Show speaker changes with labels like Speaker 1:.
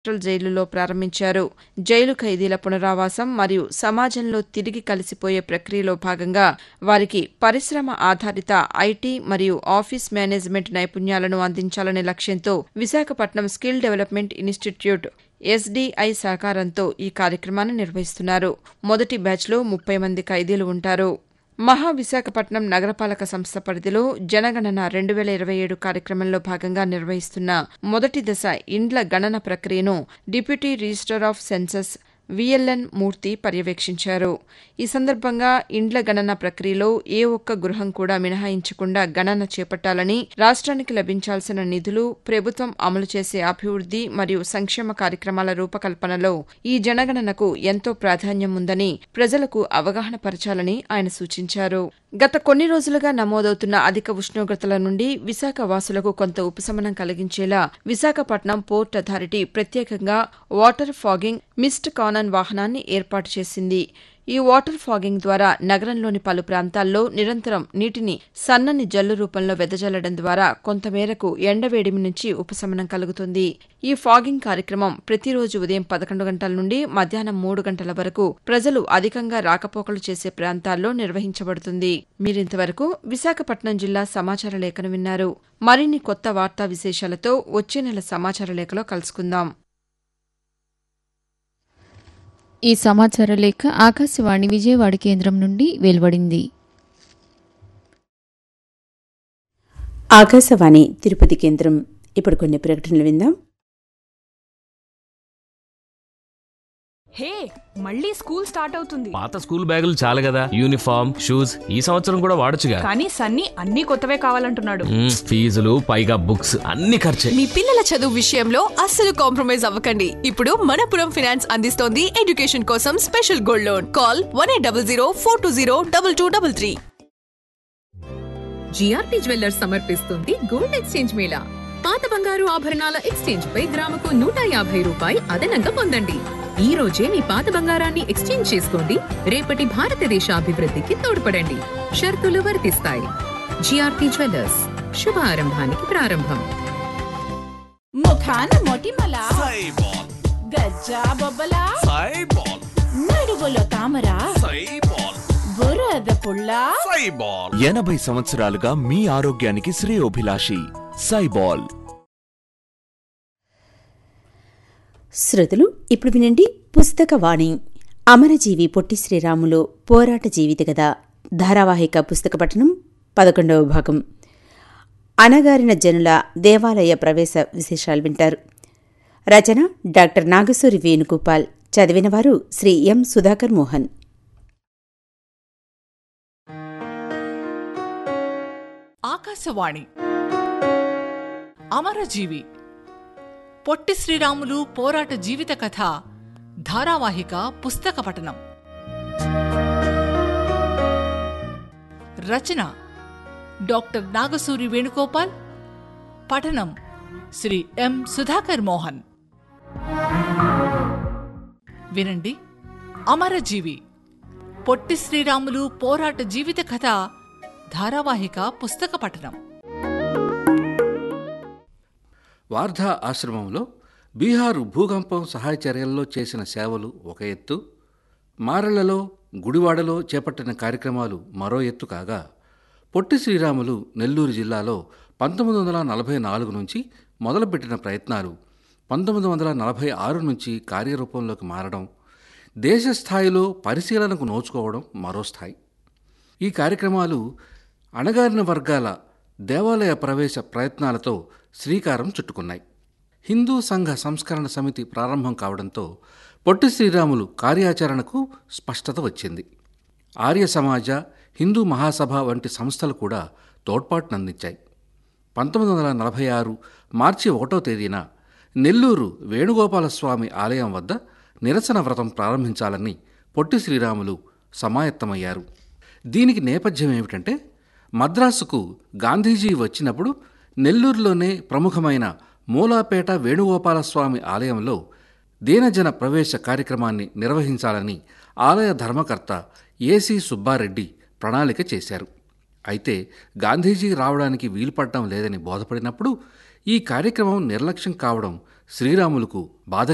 Speaker 1: central జైలులో ప్రారంభించారు jail ఖైదీల పునరావాసం మరియు సమాజంలో తిరిగి కలిసిపోయే ప్రక్రియలో భాగంగా వారికి పరిశ్రమ ఆధారిత ఐటీ మరియు ఆఫీస్ మేనేజ్మెంట్ నైపుణ్యాలను అందించాలనే లక్ష్యంతో Visakhapatnam skill development institute S D I సహకారంతో ఈ కార్యక్రమాన్ని నిర్వహిస్తున్నారు మొదటి బ్యాచ్లో ముప్పై మంది ఖైదీలు ఉంటారు మహా విశాఖపట్నం నగరపాలక సంస్థ పరిధిలో జనగణన రెండు వేల ఇరవై ఏడు కార్యక్రమంలో భాగంగా నిర్వహిస్తున్న మొదటి దశ ఇండ్ల గణన ప్రక్రియను deputy register of census V L N Murthy పర్యవేక్షించారు ఈ సందర్భంగా ఇండ్ల గణన ప్రక్రియలో ఏ ఒక్క గృహం కూడా మినహాయించకుండా గణన చేపట్టాలని రాష్ట్రానికి లభించాల్సిన నిధులు ప్రభుత్వం అమలు చేసే అభివృద్ది మరియు సంక్షేమ కార్యక్రమాల రూపకల్పనలో ఈ జనగణనకు ఎంతో ప్రాధాన్యం ఉందని ప్రజలకు అవగాహన పరచాలని ఆయన సూచించారు గత కొన్ని రోజులుగా నమోదవుతున్న అధిక ఉష్ణోగ్రతల నుండి విశాఖ వాసులకు కొంత ఉపశమనం కలిగించేలా విశాఖపట్నం పోర్ట్ అథారిటీ ప్రత్యేకంగా వాటర్ ఫాగింగ్ మిస్ట్ కానన్ వాహనాన్ని ఏర్పాటు చేసింది ఈ వాటర్ ఫాగింగ్ ద్వారా నగరంలోని పలు ప్రాంతాల్లో నిరంతరం నీటిని సన్నని జల్లు రూపంలో వెదజల్లడం ద్వారా కొంతమేరకు ఎండవేడిమి నుంచి ఉపశమనం కలుగుతుంది ఈ ఫాగింగ్ కార్యక్రమం ప్రతిరోజు ఉదయం పదకొండు గంటల నుండి మధ్యాహ్నం మూడు గంటల వరకు ప్రజలు అధికంగా రాకపోకలు చేసే ప్రాంతాల్లో నిర్వహించబడుతుంది మీరింతవరకు విశాఖపట్నం జిల్లా సమాచార లేఖను విన్నారు మరిన్ని కొత్త వార్తా విశేషాలతో వచ్చే నెల సమాచార లేఖలో కలుసుకుందాం
Speaker 2: ఈ సమాచార లేఖ ఆకాశవాణి విజయవాడ కేంద్రం నుండి వెలువడింది
Speaker 3: ఆకాశవాణి తిరుపతి కేంద్రం ఇప్పుడు కొన్ని ప్రకటనలు విందాం
Speaker 4: హే మళ్ళీ స్కూల్ స్టార్ట్ అవుతుంది
Speaker 5: పాత స్కూల్ బ్యాగులు చాలు కదా యూనిఫామ్ షూస్ ఈ సంవత్సరం కూడా వాడొచ్చుగా
Speaker 4: కానీ సన్నీ అన్ని కొత్తవే కావాలంటున్నాడు
Speaker 5: మ్మ్, ఫీజులు పైగా బుక్స్ అన్ని ఖర్చే
Speaker 6: మీ పిల్లల చదువు విషయంలో అస్సలు కాంప్రమైజ్ అవ్వకండి ఇప్పుడు మనపురం ఫినాన్స్ అందిస్తోంది ఎడ్యుకేషన్ కోసం special gold loan call one eight double zero four two zero double two double three
Speaker 7: G R P jewellers సమర్పిస్తుంది గోల్డ్ ఎక్స్చేంజ్ మేళా పాత బంగారు ఆభరణాల ఎక్స్చేంజ్ పై గ్రాముకు నూట యాభై రూపాయి అదనంగా పొందండి ఈ రోజే మీ పాత బంగారాన్ని ఎక్స్చేంజ్ చేసుకోండి రేపటి భారతదేశ అభివృద్ధికి తోడ్పడండి షరతులు వర్తిస్తాయి జిఆర్పి జ్యువెల్లర్స్ శుభారంభానికి ప్రారంభం
Speaker 8: ముఖాన మొటిమల గజ్జా బొబ్బల నడుగులో తామర బురద పుల్ల
Speaker 9: ఎనభై సంవత్సరాలుగా మీ ఆరోగ్యానికి శ్రేయోభిలాషి సైబాల్
Speaker 3: శ్రోతలు ఇప్పుడు వినండి పుస్తకవాణి అమరజీవి పొట్టి శ్రీరాములు పోరాట జీవిత కథ ధారావాహిక పుస్తక పఠనం పదకొండవ భాగం అణగారిన జనుల దేవాలయ ప్రవేశ విశేషాలు వింటారు రచన డాక్టర్ నాగసూరి వేణుగోపాల్ చదివినవారు శ్రీ ఎం సుధాకర్ మోహన్
Speaker 10: ఆకాశవాణి అమరజీవి పొట్టి శ్రీరాములు పోరాట జీవిత కథ ధారావాహిక పుస్తక పఠనం రచన డాక్టర్ నాగసూరి వేణుగోపాల్ పఠనం శ్రీ ఎం సుధాకర్ మోహన్ వినండి అమరజీవి పొట్టి శ్రీరాములు పోరాట జీవిత కథ ధారావాహిక పుస్తక పఠనం
Speaker 11: వార్ధా ఆశ్రమంలో బీహారు భూకంపం సహాయ చర్యల్లో చేసిన సేవలు ఒక ఎత్తు మారళ్లలో గుడివాడలో చేపట్టిన కార్యక్రమాలు మరో ఎత్తు కాగా పొట్టి శ్రీరాములు నెల్లూరు జిల్లాలో పంతొమ్మిది వందల నలభై నాలుగు నుంచి మొదలుపెట్టిన ప్రయత్నాలు పంతొమ్మిది వందల నలభై ఆరు నుంచి కార్యరూపంలోకి మారడం దేశ స్థాయిలో పరిశీలనకు నోచుకోవడం మరో స్థాయి ఈ కార్యక్రమాలు అణగారిన వర్గాల దేవాలయ ప్రవేశ ప్రయత్నాలతో శ్రీకారం చుట్టుకున్నాయి హిందూ సంఘ సంస్కరణ సమితి ప్రారంభం కావడంతో పొట్టి శ్రీరాములు కార్యాచరణకు స్పష్టత వచ్చింది ఆర్య సమాజ హిందూ మహాసభ వంటి సంస్థలు కూడా తోడ్పాటునందించాయి పంతొమ్మిది వందల నలభై ఆరు మార్చి ఒకటో తేదీన నెల్లూరు వేణుగోపాలస్వామి ఆలయం వద్ద నిరసన వ్రతం ప్రారంభించాలని పొట్టి శ్రీరాములు సమాయత్తమయ్యారు దీనికి నేపథ్యం ఏమిటంటే మద్రాసుకు గాంధీజీ వచ్చినప్పుడు నెల్లూరులోనే ప్రముఖమైన మూలాపేట వేణుగోపాలస్వామి ఆలయంలో దీనజన ప్రవేశ కార్యక్రమాన్ని నిర్వహించాలని ఆలయ ధర్మకర్త ఏసీ సుబ్బారెడ్డి ప్రణాళిక చేశారు అయితే గాంధీజీ రావడానికి వీలుపడటం లేదని బోధపడినప్పుడు ఈ కార్యక్రమం నిర్లక్ష్యం కావడం శ్రీరాములకు బాధ